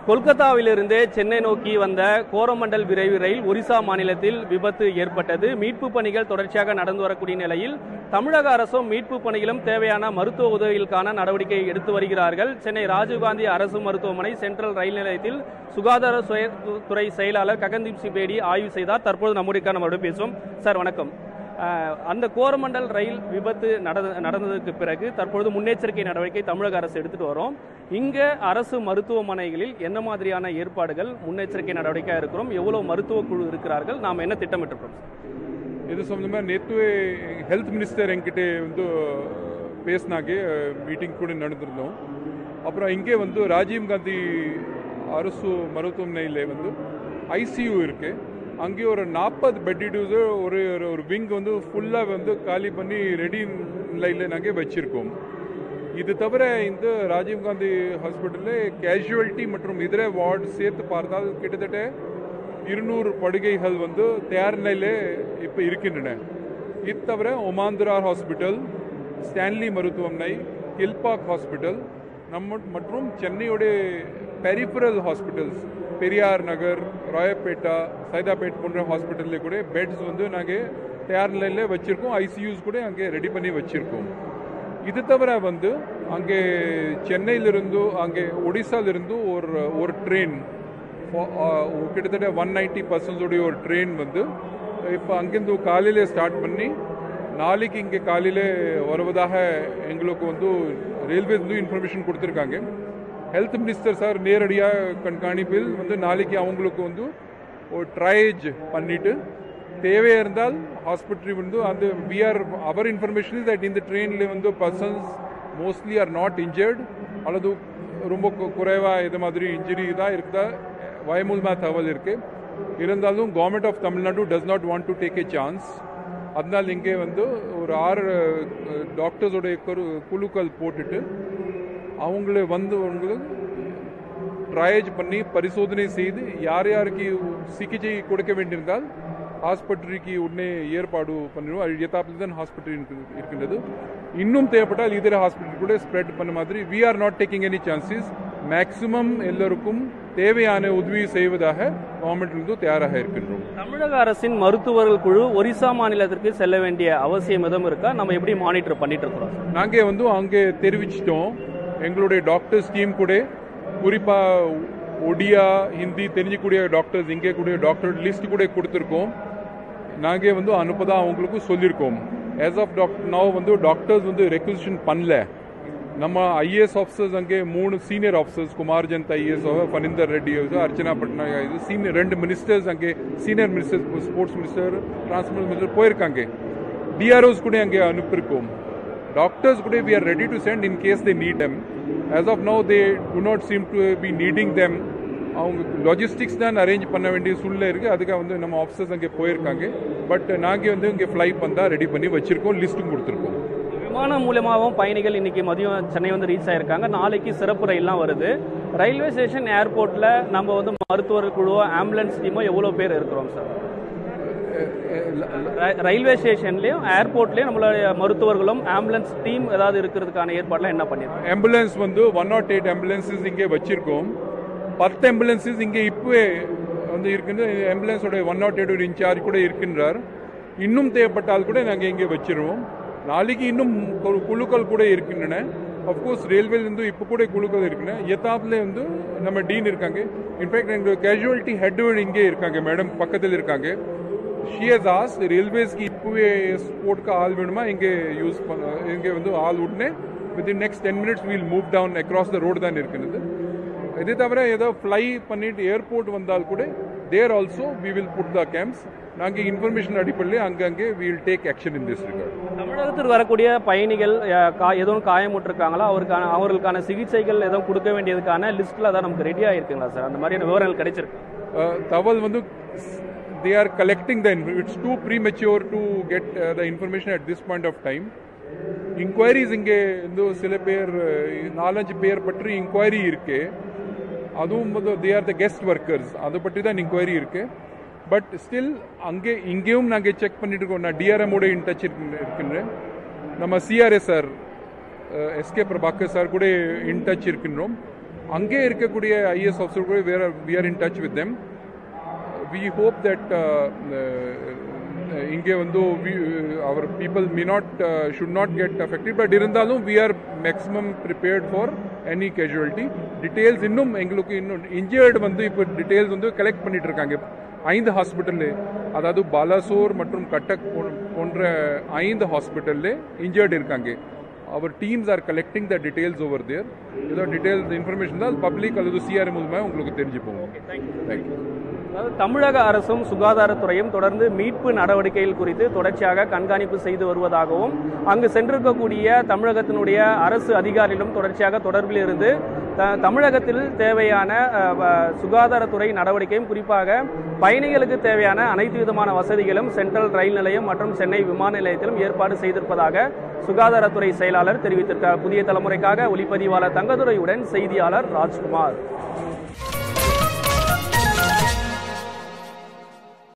கொல்கத்தாவிலிருந்து சென்னை நோக்கி வந்த கோரமண்டல் விரைவு ரயில் ஒரிசா மாநிலத்தில் விபத்து ஏற்பட்டது மீட்பு பணிகள் தொடர்ச்சியாக நடந்து வரக்கூடிய நிலையில் தமிழக அரசும் மீட்பு பணியிலும் தேவையான மருத்துவ உதவிகளுக்கான நடவடிக்கை எடுத்து வருகிறார்கள் சென்னை ராஜீவ்காந்தி அரசு மருத்துவமனை சென்ட்ரல் ரயில் நிலையத்தில் சுகாதார சுய- துறை செயலாளர் ககன்தீப் சிங் பேடி ஆய்வு செய்தார் தற்போது நம்முடைய நம்மளோட பேசுவோம் சார் வணக்கம் அஹ், அந்த கோரமண்டல் ரயில் விபத்து நடந்த- நடந்ததற்கு பிறகு தற்பொழுது முன்னெச்சரிக்கை நடவடிக்கை தமிழக அரசு எடுத்துட்டு வரோம் இங்க அரசு மருத்துவமனைகளில் என்ன மாதிரியான ஏற்பாடுகள் முன்னெச்சரிக்கை நடவடிக்கையா இருக்கிறோம் எவ்வளவு மருத்துவ குழு இருக்கிறார்கள் நாம் என்ன திட்டமிட்டிருக்கிறோம் ಇದು ಸಂಬಂಧ ನೇತುವೆ ಹೆಲ್ತ್ ಮಿನಿಸ್ಟರ್ என்கிட்ட வந்து பேசினாங்க மீட்டிங் கூட நடந்திருந்தோம் அப்புறம் இங்கே வந்து ராஜீவ் காந்தி அரசு மருத்துவமனையில் வந்து ஐசியூ இருக்கு அங்கே ஒரு நாற்பது பெட்டிடியூஸ் ஒரு ஒரு- ஒரு விங் வந்து ஃபுல்லாக வந்து காலி பண்ணி ரெடி லைனில் நாங்கள் வச்சிருக்கோம் இது தவிர இந்த ராஜீவ் காந்தி ஹாஸ்பிட்டலில் கேஷுவலிட்டி மற்றும் இதர வார்டு சேர்த்து பார்த்தால் கிட்டத்தட்ட இருநூறு படுகைகள் வந்து தயார் நிலையில இப்போ இருக்கின்றன இது தவிர ஒமாந்துரார் ஹாஸ்பிட்டல் ஸ்டான்லி மருத்துவமனை கில்பாக் ஹாஸ்பிட்டல் நம்ம மற்றும் சென்னையோட பெரிஃபரல் ஹாஸ்பிட்டல்ஸ் பெரியார் நகர் ராயப்பேட்டா சைதாப்பேட் போன்ற ஹாஸ்பிட்டலில் கூட பெட்ஸ் வந்து நாங்கள் தயார் நிலையில் வச்சிருக்கோம் ஐசியூஸ் கூட அங்கே ரெடி பண்ணி வச்சிருக்கோம் இது தவிர வந்து அங்கே சென்னையிலிருந்து அங்கே ஒடிசாலிருந்து ஒரு ஒரு ட்ரெயின் கிட்டத்தட்ட ஒன் நைன்டி பர்சன்டோடைய ஒரு ட்ரெயின் வந்து இப்போ அங்கேருந்து காலையில் ஸ்டார்ட் பண்ணி நாளைக்கு இங்கே காலையில் வருவதாக எங்களுக்கு வந்து ரயில்வே வந்து இன்ஃபர்மேஷன் கொடுத்துருக்காங்க ஹெல்த் மினிஸ்டர் சார் நேரடியாக கண்காணிப்பில் வந்து நாளைக்கு அவங்களுக்கு வந்து ஒரு ட்ரையேஜ் பண்ணிட்டு தேவையா இருந்தால் ஹாஸ்பிட்டல் வந்து அந்த we are our information is that இந்த ட்ரெயினில் வந்து persons mostly are not injured அல்லது ரொம்ப கு- குறைவா இது மாதிரி இன்ஜுரி தான் இருக்குதா வயமூலமாக தகவல் இருக்கு இருந்தாலும் government of Tamil Nadu does not want to take a chance அதனால் இங்கே வந்து ஒரு ஆறு டாக்டர்ஸோடைய குழுக்கள் போட்டுட்டு அவங்கள வந்து உங்களுக்கு ட்ரையேஜ் பண்ணி பரிசோதனை செய்து யார் யாருக்கு சிகிச்சை கொடுக்க வேண்டியிருந்தால் ஹாஸ்பிட்டலுக்கு உடனே ஏற்பாடு பண்ணிடுவோம் அது எத்தாப்பில் தான் ஹாஸ்பிட்டல் இருக்கின்றது இன்னும் தேவைப்பட்டால் இதர ஹாஸ்பிட்டல் கூட ஸ்ப்ரெட் பண்ண மாதிரி we are not taking any chances maximum எல்லோருக்கும் தேவையான உதவி செய்வதாக கவர்மெண்ட்லேருந்து தயாராக இருக்கின்றோம் தமிழக அரசின் மருத்துவர்கள் குழு ஒரிசா மாநிலத்திற்கு செல்ல வேண்டிய அவசியம் எதுவும் இருக்கா நம்ம எப்படி மானிட்டர் பண்ணிட்டு இருக்கிறோம் நாங்கள் வந்து அங்கே தெரிவிச்சிட்டோம் எங்களுடைய டாக்டர்ஸ் டீம் கூட குறிப்பாக ஒடியா ஹிந்தி தெரிஞ்சக்கூடிய டாக்டர்ஸ் இங்கே கூடிய டாக்டர் லிஸ்ட் கூட கொடுத்துருக்கோம் நாங்கள் வந்து அனுப்பதான் அவங்களுக்கு சொல்லியிருக்கோம் ஆஸ் ஆஃப் டாக்டர் now வந்து டாக்டர்ஸ் வந்து ரெக்வசிஷன் பண்ணல நம்ம ஐஏஎஸ் ஆஃபீஸர்ஸ் அங்கே மூணு senior officers Kumar Janath IAS Phaninder Reddy Archana Patnaik இது சீனியர் ரெண்டு மினிஸ்டர்ஸ் அங்கே senior minister sports minister transport minister போயிருக்காங்க டிஆர்ஓஸ் கூட அங்கே அனுப்பியிருக்கோம் டாக்டர்ஸ் கூட we are ready to send in case they need them as of now they do not seem to be needing them அவங்க logistics தான் arrange பண்ண வேண்டிய சூழ்நிலை இருக்கு அதுக்காக வந்து நம்ம ஆஃபீஸர்ஸ் அங்கே போயிருக்காங்க பட் நாங்கள் வந்து இங்கே ஃப்ளை பண்ணா ரெடி பண்ணி வச்சிருக்கோம் லிஸ்ட்டும் கொடுத்துருக்கோம் விமானம் மூலமாகவும் பயணிகள் இன்னைக்கு மதியம் சென்னை வந்து ரீச் ஆயிருக்காங்க நாளைக்கு சிறப்பு ரயில்லாம் வருது ரயில்வே ஸ்டேஷன் ஏர்போர்ட்ல நம்ம வந்து மருத்துவர் குழுவோ ஆம்புலன்ஸ் டீமோ எவ்வளவு பேர் இருக்கிறோம் சார் ர- ரயில்வே ஸ்டேஷன்லயும் ஏர்போர்ட்லயும் நம்மளுடைய மருத்துவர்களும் ஆம்புலன்ஸ் டீம் ஏதாவது இருக்கிறதுக்கான ஏற்பாடுலாம் என்ன பண்ணிருக்கோம் ஆம்புலன்ஸ் வந்து ஒன் நாட் எயிட் ஆம்புலன்ஸஸ் இங்கே வச்சிருக்கோம் பத்து ஆம்புலன்ஸஸ் இங்கே இப்போவே வந்து இருக்குது ஆம்புலன்ஸோட ஒன் நாட் எயிட் ஒரு இன்சார்ஜ் கூட இருக்கின்றார் இன்னும் தேவைப்பட்டால் கூட நாங்கள் இங்கே வச்சிருவோம் நாளைக்கு இன்னும் ஒரு குழுக்கள் கூட இருக்கின்றன அஃப்கோர்ஸ் ரயில்வேலேருந்து இப்போ கூட குழுக்கள் இருக்கின்றன எத்தாப்புல வந்து நம்ம டீன் இருக்காங்க இன்ஃபேக்ட் எங்கள் கேஷுவாலிட்டி ஹெட் இங்கே இருக்காங்க மேடம் பக்கத்தில் இருக்காங்க ஷி ஹஸ் ஆஸ் ரயில்வேஸ்க்கு இப்போவே ஸ்போர்ட்க்கு ஆள் வேணுமா இங்கே யூஸ் பண்ண இங்கே வந்து ஆள் உடனே within next ten minutes we'll move down across the road தான் இருக்கிறது இது தவிர ஏதோ ஃப்ளை பண்ணிட்டு ஏர்போர்ட் வந்தால் கூட there also we will put the camps நாங்கள் இன்ஃபர்மேஷன் அடிப்படையில் அங்கங்கே will take action in this regard தமிழகத்திற்கு வரக்கூடிய பயணிகள் அஹ், கா- எதுவும் காயமுற்றிருக்காங்களா அவருக்கான அவர்களுக்கான சிகிச்சைகள் எதுவும் கொடுக்க வேண்டியதுக்கான லிஸ்ட்ல தான் நமக்கு ரெடி ஆயிருக்குங்களா சார் அந்த மாதிரியான விவரங்கள் கிடைச்சிருக்கு தகவல் வந்து they are collecting the it's too premature to get the information at this point of time inquiries இங்கே வந்து சில பேர் அஹ், நாலஞ்சு பேர் பற்றி இன்கொயரி இருக்கு அதுவும் வந்து they are the guest workers அதை பற்றி தான் இன்கொயரி இருக்கு பட் ஸ்டில் அங்கே இங்கேயும் நாங்கள் செக் பண்ணிட்டு இருக்கோம் நான் டிஆர்எம்மோட இன் டச் இருக்கின்றேன் நம்ம CRS sir SK Prabhakar sir கூட இன் டச் இருக்கின்றோம் அங்கே இருக்கக்கூடிய ஐஏஎஸ் ஆஃபீஸர் கூட where we are in touch with them we hope that இங்கே வந்து our people may not should not get affected but இருந்தாலும் we are maximum prepared for any casualty details இன்னும் எங்களுக்கு இன்னும் இன்ஜியர்டு வந்து இப்போ டீட்டெயில்ஸ் வந்து கலெக்ட் பண்ணிட்டு இருக்காங்க ஐந்து ஹாஸ்பிட்டல்லு அதாவது பாலாசோர் மற்றும் கட்டக் போ- போன்ற ஐந்து ஹாஸ்பிட்டல்ல இன்ஜர்ட் இருக்காங்க our teams are collecting the details over there ஏதோ டீடைல்ஸ் இன்ஃபர்மேஷன் தான் பப்ளிக் அல்லது சிஆர்எம் மூலமாக உங்களுக்கு தெரிஞ்சு போகும் தேங்க்யூ அதாவது தமிழக அரசும் சுகாதாரத்துறையும் தொடர்ந்து மீட்பு நடவடிக்கைகள் குறித்து தொடர்ச்சியாக கண்காணிப்பு செய்து வருவதாகவும் அங்கு சென்றிருக்கக்கூடிய தமிழகத்தினுடைய அரசு அதிகாரிகளும் தொடர்ச்சியாக தொடர்பில் இருந்து த- தமிழகத்தில் தேவையான அஹ், வ- சுகாதாரத்துறை நடவடிக்கையும் குறிப்பாக பயணிகளுக்கு தேவையான அனைத்து விதமான வசதிகளும் சென்ட்ரல் ரயில் நிலையம் மற்றும் சென்னை விமான நிலையத்திலும் ஏற்பாடு செய்திருப்பதாக சுகாதாரத்துறை செயலாளர் தெரிவித்திருக்கிறார் புதிய தலைமுறைக்காக ஒளிப்பதிவாளர் தங்கதுரையுடன் செய்தியாளர் ராஜ்குமார்